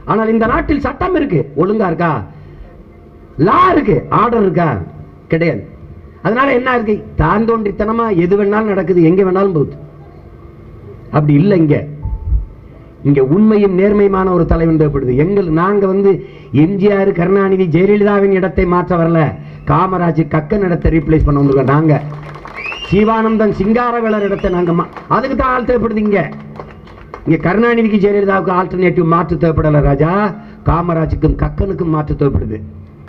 ஆனால் இந்த நாட்டில் சட்டம் இருக்கு ஒழுங்கா இருக்கா லா இருக்கு ஆர்டர் இருக்கா கிடையாது அதனால என்ன இருக்கு தான் தோன்றித்தனமா எது வேணாலும் நடக்குது எங்க வேணாலும் போகுது அப்படி இல்லை இங்க இங்க உண்மையும் நேர்மையுமான ஒரு தலைவன் தேவைப்படுது எங்கள் நாங்க வந்து எம்ஜிஆர் கருணாநிதி ஜெயலலிதாவின் இடத்தை மாற்ற வரல காமராஜ் கக்கன் இடத்தை ரீப்ளேஸ் பண்ண வந்திருக்கோம் நாங்க சிவானந்தன் சிங்காரவேலர் இடத்தை நாங்க மா- அதுக்கு தான் ஆள் தேவைப்படுது இங்க இங்க கருணாநிதிக்கு ஜெயலலிதாவுக்கு ஆல்டர்னேட்டிவ் மாற்று தேவைப்படல ராஜா காமராஜுக்கும் கக்கனுக்கும் மாற்று தேவைப்படுது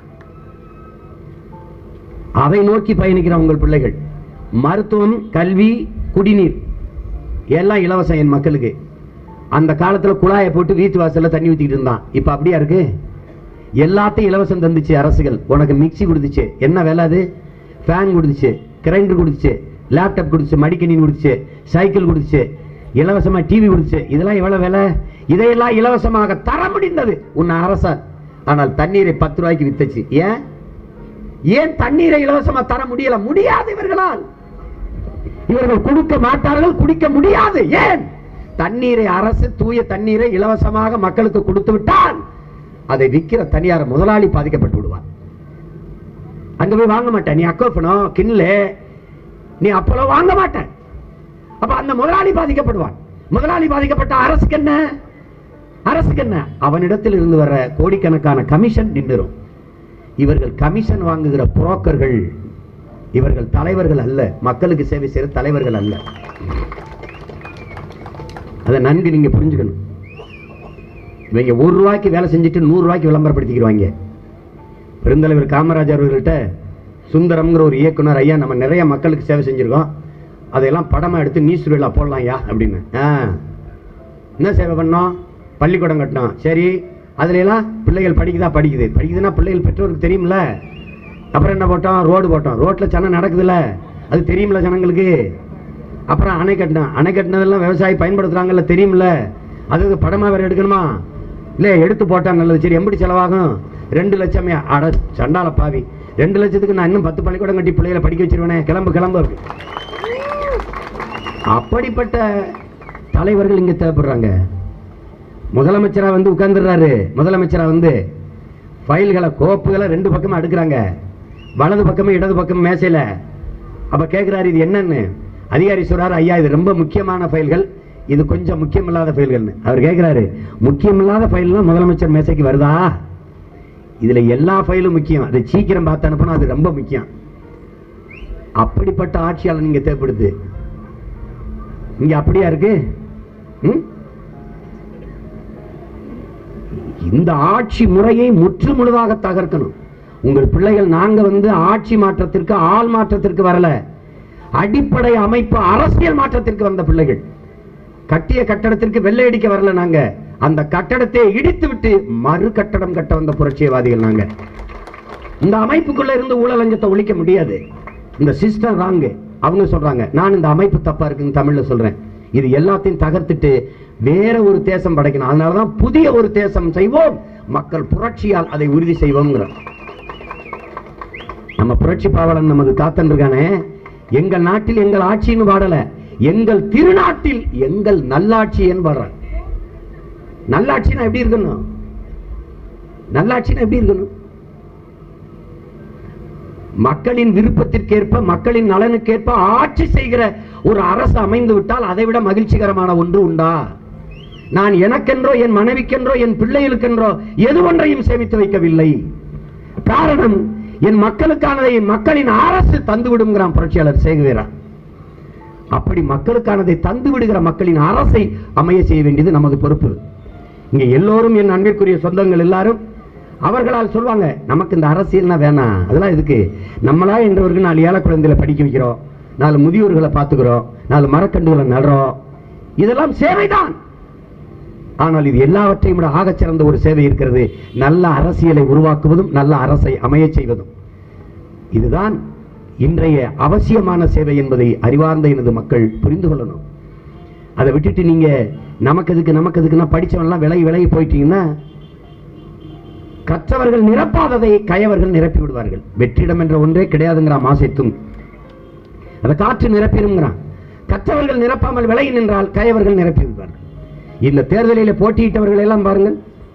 அதை நோக்கி பயணிக்கிற உங்கள் பிள்ளைகள் மருத்துவம் கல்வி குடிநீர் எல்லாம் இலவசம் என் மக்களுக்கு அந்த காலத்துல குழாயை போட்டு வீட்டு வாசல்ல தண்ணி ஊத்திக்கிட்டு இருந்தான் இப்ப அப்படியா இருக்கு எல்லாத்தையும் இலவசம் தந்துச்சு அரசுகள் உனக்கு மிக்ஸி கொடுத்துச்சு என்ன வேலை அது ஃபேன் கொடுத்துச்சு கிரைண்டர் கொடுத்துச்சு லேப்டாப் கொடுத்துச்சு மடிக்கணினி கொடுத்துச்சு சைக்கிள் கொடுத்துச்சு இலவசமா டிவி கொடுத்துச்சு இதெல்லாம் எவ்வளவு வேலை இதையெல்லாம் இலவசமாக தர முடிந்தது உன்னை அரசால் ஆனால் தண்ணீரை பத்து ரூபாய்க்கு வித்துச்சு ஏன் ஏன் தண்ணீரை இலவசமா தர முடியல முடியாது இவர்களால் இவர்கள் கொடுக்க மாட்டார்கள் குடிக்க முடியாது ஏன் தண்ணீரை அரசு தூய தண்ணீரை இலவசமாக மக்களுக்கு கொடுத்து விட்டால் அதை விற்கிற தனியார் முதலாளி பாதிக்கப்பட்டு விடுவார் அங்க போய் வாங்க மாட்டேன் நீ அக்கோப்பனோ கிண்ணு நீ அப்பளோ வாங்க மாட்டேன் அப்ப அந்த முதலாளி பாதிக்கப்படுவான் முதலாளி பாதிக்கப்பட்ட அரசுக்கு என்ன அரசுக்கு என்ன அவனிடத்தில் இருந்து வர கோடிக்கணக்கான கமிஷன் நின்றுரும் இவர்கள் கமிஷன் வாங்குகிற புரோக்கர்கள் இவர்கள் தலைவர்கள் அல்ல மக்களுக்கு சேவை செய்கிற தலைவர்கள் அல்ல அதை நன்கு நீங்க புரிஞ்சுக்கணும் இவங்க ஒரு ரூபாய்க்கு வேலை செஞ்சுட்டு நூறு ரூபாய்க்கு விளம்பரப்படுத்திக்கிடுவாங்க பெருந்தலைவர் காமராஜர் அவர்கள்ட்ட சுந்தரம்ங்கிற ஒரு இயக்குனர் ஐயா நம்ம நிறைய மக்களுக்கு சேவை செஞ்சிருக்கோம் அதையெல்லாம் படமா எடுத்து நியூஸ் ரீலாக போடலாம் ஐயா அப்படின்னு ஆ என்ன சேவை பண்ணோம் பள்ளிக்கூடம் கட்டினோம் சரி அதுல எல்லாம் பிள்ளைகள் படிக்குதா படிக்குது படிக்குதுன்னா பிள்ளைகள் பெற்றோருக்கு தெரியும்ல அப்புறம் என்ன போட்டோம் ரோடு போட்டோம் ரோட்ல சனம் நடக்குதுல்ல அது தெரியும்ல ஜனங்களுக்கு அப்புறம் அணை கட்டினோம் அணை கட்டினதெல்லாம் விவசாயி பயன்படுத்துறாங்கல்ல தெரியும்ல அது இது படமா வேற எடுக்கணுமா இல்லை எடுத்து போட்டா நல்லது சரி எப்படி செலவாகும் ரெண்டு லட்சமே அட சண்டால பாவி ரெண்டு லட்சத்துக்கு நான் இன்னும் பத்து பள்ளிக்கூடம் கட்டி பிள்ளைகளை படிக்க வச்சிருவேனே கிளம்பு கிளம்பு அப்படி அப்படிப்பட்ட தலைவர்கள் இங்க தேவைப்படுறாங்க முதலமைச்சரா வந்து உட்கார்ந்துடுறாரு முதலமைச்சரா வந்து ஃபைல்களை கோப்புகளை ரெண்டு பக்கமும் அடுக்குறாங்க வலது பக்கமும் இடது பக்கம் மேசையில அப்ப கேட்கிறாரு இது என்னன்னு அதிகாரி சொல்றாரு ஐயா இது ரொம்ப முக்கியமான ஃபைல்கள் இது கொஞ்சம் முக்கியமில்லாத ஃபைல்கள்னு அவர் கேட்கிறாரு முக்கியமில்லாத ஃபைல்லாம் முதலமைச்சர் மேசைக்கு வருதா இதுல எல்லா ஃபைலும் முக்கியம் அதை சீக்கிரம் பார்த்து அனுப்பணும் அது ரொம்ப முக்கியம் அப்படிப்பட்ட ஆட்சியாளர் நீங்க தேவைப்படுது இங்க அப்படியா இருக்கு ம்? இந்த ஆட்சி முறையை முற்று முழுதாக தகர்க்கணும் உங்கள் பிள்ளைகள் நாங்க வந்து ஆட்சி மாற்றத்திற்கு ஆள் மாற்றத்திற்கு வரல அடிப்படை அமைப்பு அரசியல் மாற்றத்திற்கு வந்த பிள்ளைகள் கட்டிய கட்டடத்திற்கு வெள்ளை அடிக்க வரல நாங்க அந்த கட்டடத்தை இடித்து விட்டு மறு கட்டடம் கட்ட வந்த புரட்சியவாதிகள் நாங்க இந்த அமைப்புக்குள்ள இருந்து ஊழல் லஞ்சத்தை ஒழிக்க முடியாது இந்த சிஸ்டம் ராங்கு அவங்க சொல்றாங்க நான் இந்த அமைப்பு தப்பா இருக்குன்னு தமிழ்ல சொல்றேன் இது எல்லாத்தையும் தகர்த்துட்டு வேற ஒரு தேசம் படைக்கணும் அதனாலதான் புதிய ஒரு தேசம் செய்வோம் மக்கள் புரட்சியால் அதை உறுதி செய்வோம்ங்கிறோம் நம்ம புரட்சி பாவலன் நமது தாத்தன் இருக்கானே எங்கள் நாட்டில் எங்கள் ஆட்சின்னு பாடல எங்கள் திருநாட்டில் எங்கள் நல்லாட்சி என்று பாடுறான் நல்லாட்சினா எப்படி இருக்கணும் நல்லாட்சினா எப்படி இருக்கணும் மக்களின் விருப்பத்திற்கேற்ப மக்களின் நலனுக்கேற்ப ஆட்சி செய்கிற ஒரு அரசு அமைந்து விட்டால் அதை விட மகிழ்ச்சிகரமான ஒன்று உண்டா நான் எனக்கென்றோ என் மனைவிக்கென்றோ என் பிள்ளைகளுக்கென்றோ எது ஒன்றையும் சேமித்து வைக்கவில்லை காரணம் என் மக்களுக்கானதை என் மக்களின் அரசு தந்து விடுங்கிறான் புரட்சியாளர் சேகுவேரா அப்படி மக்களுக்கானதை தந்து விடுகிற மக்களின் அரசை அமைய செய்ய வேண்டியது நமது பொறுப்பு இங்க எல்லோரும் என் அன்பிற்குரிய சொந்தங்கள் எல்லாரும் அவர்களால் சொல்வாங்க நமக்கு இந்த அரசியல்னா வேணாம் அதெல்லாம் இதுக்கு நம்மளா என்றவருக்கு நாலு ஏழை குழந்தைகளை படிக்க வைக்கிறோம் நாலு முதியோர்களை பார்த்துக்கிறோம் நாலு மரக்கன்றுகளை நடுறோம் இதெல்லாம் சேவைதான் ஆனால் இது எல்லாவற்றையும் விட ஆகச் சிறந்த ஒரு சேவை இருக்கிறது நல்ல அரசியலை உருவாக்குவதும் நல்ல அரசை அமையச் செய்வதும் இதுதான் இன்றைய அவசியமான சேவை என்பதை அறிவார்ந்த எனது மக்கள் புரிந்து கொள்ளணும் அதை விட்டுட்டு நீங்க நமக்கு எதுக்கு நமக்கு எதுக்குன்னா படிச்சவன்லாம் விலகி விலகி போயிட்டீங்கன்னா கற்றவர்கள் நிரப்பாததை கயவர்கள் நிரப்பி விடுவார்கள் வெற்றிடம் என்ற ஒன்றே கிடையாதுங்கிறான் மாசைத்தும் அதை காற்று நிரப்பினுங்கிறான் கற்றவர்கள் நிரப்பாமல் விலகி நின்றால் கயவர்கள் நிரப்பி விடுவார்கள் இந்த தேர்தலில் போட்டியிட்டவர்கள் எல்லாம் பாருங்கள்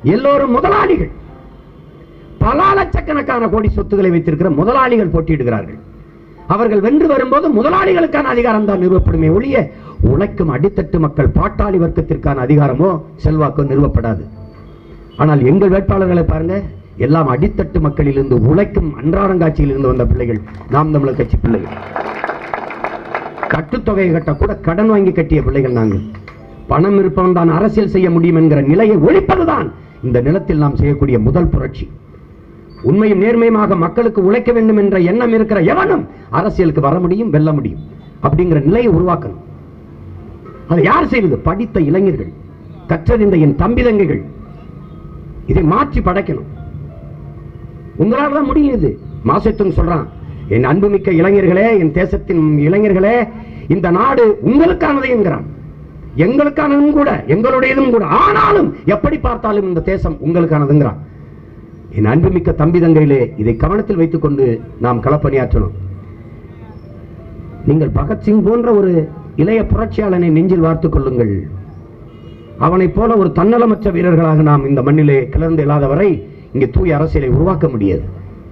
எல்லோரும் முதலாளிகள் பல லட்சக்கணக்கான கோடி சொத்துக்களை வைத்திருக்கிற முதலாளிகள் போட்டியிடுகிறார்கள் அவர்கள் வென்று வரும்போது முதலாளிகளுக்கான அதிகாரம் தான் நிறுவப்படுமே ஒழிய உழைக்கும் அடித்தட்டு மக்கள் பாட்டாளி வர்க்கத்திற்கான அதிகாரமோ செல்வாக்கோ நிறுவப்படாது ஆனால் எங்கள் வேட்பாளர்களை பாருங்க எல்லாம் அடித்தட்டு மக்களிலிருந்து உழைக்கும் அன்றாடங்காட்சியில் இருந்து வந்த பிள்ளைகள் நாம் தமிழர் கட்சி பிள்ளைகள் கட்டுத்தொகையை கட்ட கூட கடன் வாங்கி கட்டிய பிள்ளைகள் நாங்கள் பணம் இருப்பவன் தான் அரசியல் செய்ய முடியும் என்கிற நிலையை ஒழிப்பதுதான் இந்த நிலத்தில் நாம் செய்யக்கூடிய முதல் புரட்சி உண்மையும் நேர்மையுமாக மக்களுக்கு உழைக்க வேண்டும் என்ற எண்ணம் இருக்கிற எவனும் அரசியலுக்கு வர முடியும் வெல்ல முடியும் அப்படிங்கிற நிலையை உருவாக்கணும் அதை யார் செய்வது படித்த இளைஞர்கள் கற்றறிந்த என் தம்பி தங்கைகள் இதை மாற்றி படைக்கணும் உங்களால் தான் முடியும் இது மாசத்தும் சொல்றான் என் அன்புமிக்க இளைஞர்களே என் தேசத்தின் இளைஞர்களே இந்த நாடு உங்களுக்கானது என்கிறான் எங்களுக்கானதும் கூட எங்களுடையதும் கூட ஆனாலும் எப்படி பார்த்தாலும் இந்த தேசம் உங்களுக்கானதுங்கிறான் என் அன்புமிக்க தம்பி தங்கையிலே இதை கவனத்தில் வைத்துக் கொண்டு நாம் களப்பணியாற்றணும் நீங்கள் பகத்சிங் போன்ற ஒரு இளைய புரட்சியாளனை நெஞ்சில் வார்த்துக் கொள்ளுங்கள் அவனைப் போல ஒரு தன்னலமற்ற வீரர்களாக நாம் இந்த மண்ணிலே கிளர்ந்து இல்லாத வரை இங்கே தூய அரசியலை உருவாக்க முடியாது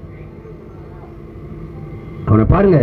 அவனை பாருங்க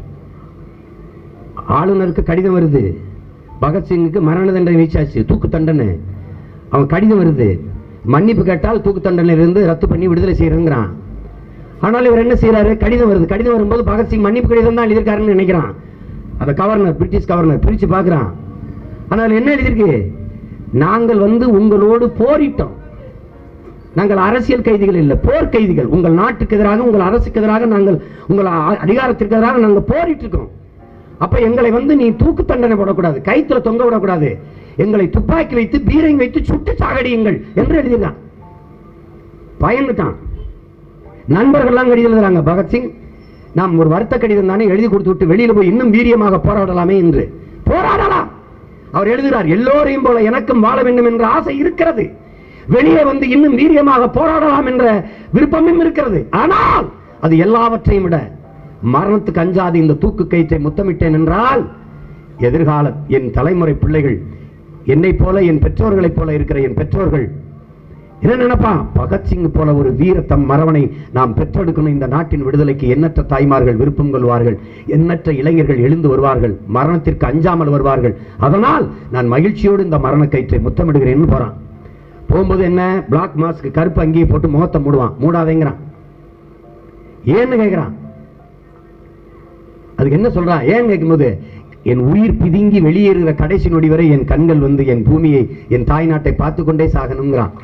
ஆளுநருக்கு கடிதம் வருது பகத்சிங்குக்கு மரண தண்டனை வீச்சாச்சு தூக்கு தண்டனை அவன் கடிதம் வருது மன்னிப்பு கேட்டால் தூக்கு தண்டனையிலிருந்து ரத்து பண்ணி விடுதலை செய்யறங்கிறான் ஆனால் இவர் என்ன செய்யறாரு கடிதம் வருது கடிதம் வரும்போது பகத்சிங் மன்னிப்பு கடிதம் தான் எழுதியிருக்காருன்னு நினைக்கிறான் அந்த கவர்னர் பிரிட்டிஷ் கவர்னர் பிரிச்சு பார்க்கறான் ஆனால் என்ன எழுதியிருக்கு நாங்கள் வந்து உங்களோடு போரிட்டோம் நாங்கள் அரசியல் கைதிகள் இல்லை போர் கைதிகள் உங்கள் நாட்டுக்கு எதிராக உங்கள் அரசுக்கு எதிராக நாங்கள் உங்கள் அ- அதிகாரத்திற்கு எதிராக நாங்கள் போரிட்டு இருக்கோம் அப்ப எங்களை வந்து நீ தூக்கு தண்டனை போடக்கூடாது கைத்துல தொங்க விடக்கூடாது எங்களை துப்பாக்கி வைத்து பீரங்கி வைத்து சுட்டு சாகடியுங்கள் என்று எழுதியிருக்கான் பயந்துட்டான் நண்பர்கள்லாம் கடிதம் எழுதுறாங்க பகத்சிங் நாம் ஒரு வருத்த கடிதம் தானே எழுதி கொடுத்து விட்டு வெளியில போய் இன்னும் வீரியமாக போராடலாமே என்று போராடலாம் அவர் எழுதுகிறார் எல்லோரையும் போல எனக்கும் வாழ வேண்டும் என்ற ஆசை இருக்கிறது வெளியே வந்து இன்னும் வீரியமாக போராடலாம் என்ற விருப்பமும் இருக்கிறது ஆனால் அது எல்லாவற்றையும் விட மரணத்துக்கு அஞ்சாது இந்த தூக்கு கயிற்றை முத்தமிட்டேன் என்றால் எதிர்கால என் தலைமுறை பிள்ளைகள் என்னைப் போல என் பெற்றோர்களைப் போல இருக்கிற என் பெற்றோர்கள் என்ன நினைப்பான் பகத்சிங் போல ஒரு வீர தம் மரவனை நாம் பெற்றெடுக்கணும் இந்த நாட்டின் விடுதலைக்கு எண்ணற்ற தாய்மார்கள் விருப்பம் கொள்வார்கள் எண்ணற்ற இளைஞர்கள் எழுந்து வருவார்கள் மரணத்திற்கு அஞ்சாமல் வருவார்கள் அதனால் நான் மகிழ்ச்சியோடு இந்த மரண கயிற்றை முத்தமிடுகிறேன்னு போறான் போகும்போது என்ன பிளாக் மாஸ்க் கருப்பு அங்கேயே போட்டு முகத்தை மூடுவான் மூடாதேங்கிறான் ஏன்னு கேட்கிறான் அதுக்கு என்ன சொல்றான் ஏன் கேட்கும்போது என் உயிர் பிதுங்கி வெளியேறுகிற கடைசி நொடி வரை என் கண்கள் வந்து என் பூமியை என் தாய் நாட்டை பார்த்து கொண்டே சாகணுங்கிறான்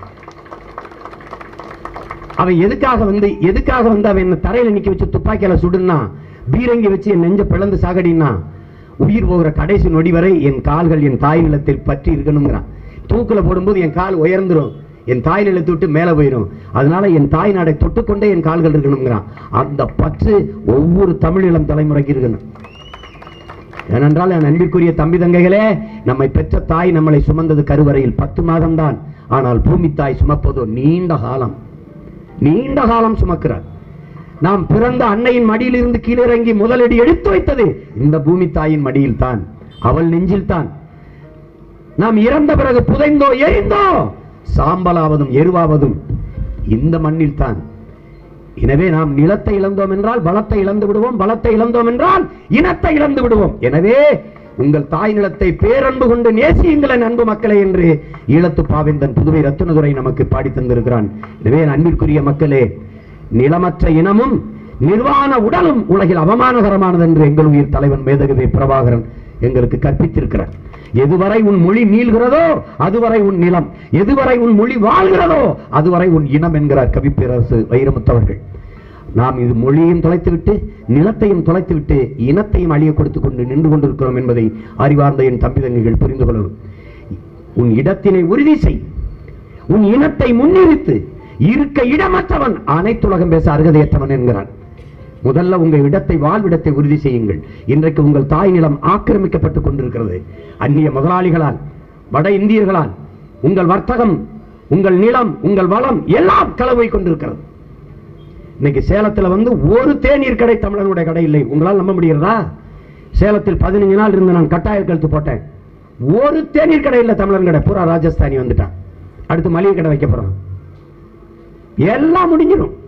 அவன் எதுக்காக வந்து எதுக்காக வந்து அவன் என்ன தரையில நிக்க வச்சு துப்பாக்கியால சுடுனா பீரங்கி வச்சு என் நெஞ்ச பிளந்து சாகடினா உயிர் போகிற கடைசி நொடி வரை என் கால்கள் என் தாய் நிலத்தில் பற்றி இருக்கணுங்கிறான் தூக்குல போடும்போது என் கால் உயர்ந்துரும் என் தாய் நிலத்தை விட்டு மேல போயிடும் அதனால என் தாய் நாடை தொட்டுக்கொண்டே என் கால்கள் இருக்கணுங்கிறான் அந்த பற்று ஒவ்வொரு தமிழ் இளம் தலைமுறைக்கு இருக்கணும் ஏனென்றால் என் அன்பிற்குரிய தம்பி தங்கைகளே நம்மை பெற்ற தாய் நம்மளை சுமந்தது கருவறையில் பத்து மாதம்தான் ஆனால் பூமி தாய் சுமப்பதோ நீண்ட காலம் நீண்ட காலம் சுமக்கிறார் நாம் பிறந்த அன்னையின் மடியிலிருந்து கீழிறங்கி முதலடி எடுத்து வைத்தது இந்த பூமி தாயின் மடியில் தான் அவள் நெஞ்சில் தான் நாம் இறந்த பிறகு புதைந்தோ எரிந்தோ சாம்பலாவதும் எருவாவதும் இந்த மண்ணில் தான் எனவே நாம் நிலத்தை இழந்தோம் என்றால் பலத்தை இழந்து விடுவோம் பலத்தை இழந்தோம் என்றால் இனத்தை இழந்து விடுவோம் எனவே உங்கள் தாய் நிலத்தை பேரன்பு கொண்டு நேசியுங்கள் என் அன்பு மக்களே என்று ஈழத்து பாவேந்தன் புதுவை ரத்தினதுரை நமக்கு பாடி தந்திருக்கிறான் எனவே என் அன்பிற்குரிய மக்களே நிலமற்ற இனமும் நிர்வாண உடலும் உலகில் அவமானகரமானது என்று எங்கள் உயிர் தலைவன் மேதகவி பிரபாகரன் எங்களுக்கு கற்பித்திருக்கிறார் எதுவரை உன் மொழி நீள்கிறதோ அதுவரை உன் நிலம் எதுவரை உன் மொழி வாழ்கிறதோ அதுவரை உன் இனம் என்கிறார் கவிப்பேரரசு வைரமுத்தவர்கள் நாம் இது மொழியையும் தொலைத்துவிட்டு நிலத்தையும் தொலைத்துவிட்டு இனத்தையும் அழிய கொடுத்து கொண்டு நின்று கொண்டிருக்கிறோம் என்பதை அறிவார்ந்த என் தம்பி தங்கைகள் புரிந்து கொள்ளணும் உன் இடத்தினை உறுதி செய் உன் இனத்தை முன்னிறுத்து இருக்க இடமற்றவன் அனைத்துலகம் பேச அருகதையற்றவன் என்கிறான் முதல்ல உங்கள் இடத்தை வாழ்விடத்தை உறுதி செய்யுங்கள் இன்றைக்கு உங்கள் தாய் நிலம் ஆக்கிரமிக்கப்பட்டுக் கொண்டிருக்கிறது அந்நிய முதலாளிகளால் வட இந்தியர்களால் உங்கள் வர்த்தகம் உங்கள் நிலம் உங்கள் வளம் எல்லாம் களவை கொண்டிருக்கிறது இன்னைக்கு சேலத்துல வந்து ஒரு தேநீர் கடை தமிழனுடைய கடை இல்லை உங்களால் நம்ப முடிகிறதா சேலத்தில் பதினஞ்சு நாள் இருந்து நான் கட்டாய கழுத்து போட்டேன் ஒரு தேநீர் கடை இல்லை தமிழன் கடை பூரா ராஜஸ்தானி வந்துட்டான் அடுத்து மளிகை கடை வைக்க போறோம் எல்லாம் முடிஞ்சிடும்